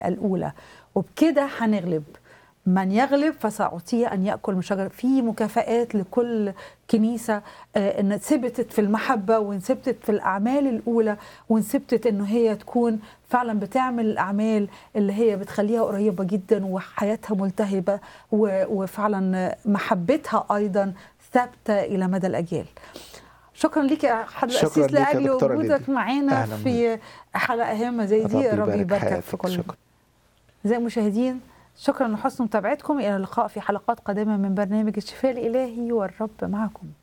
الأولى وبكده هنغلب من يغلب فسأعطيه أن يأكل من شجرة في مكافآت لكل كنيسة آه، إن ثبتت في المحبة وإن ثبتت في الأعمال الأولى وإن ثبتت إنه هي تكون فعلا بتعمل الأعمال اللي هي بتخليها قريبة جدا وحياتها ملتهبة و- وفعلا محبتها أيضا ثابتة إلى مدى الأجيال شكرا لك يا حضرتك شكراً الأسيس ليك يا لأجل دكتورة وجودك ليدي. معانا أهلاً في حلقة هامة زي دي ربي ربي يباركك في حياتك. كل شكرا أعزائي المشاهدين شكرا لحسن متابعتكم إلى اللقاء في حلقات قادمة من برنامج الشفاء الإلهي والرب معكم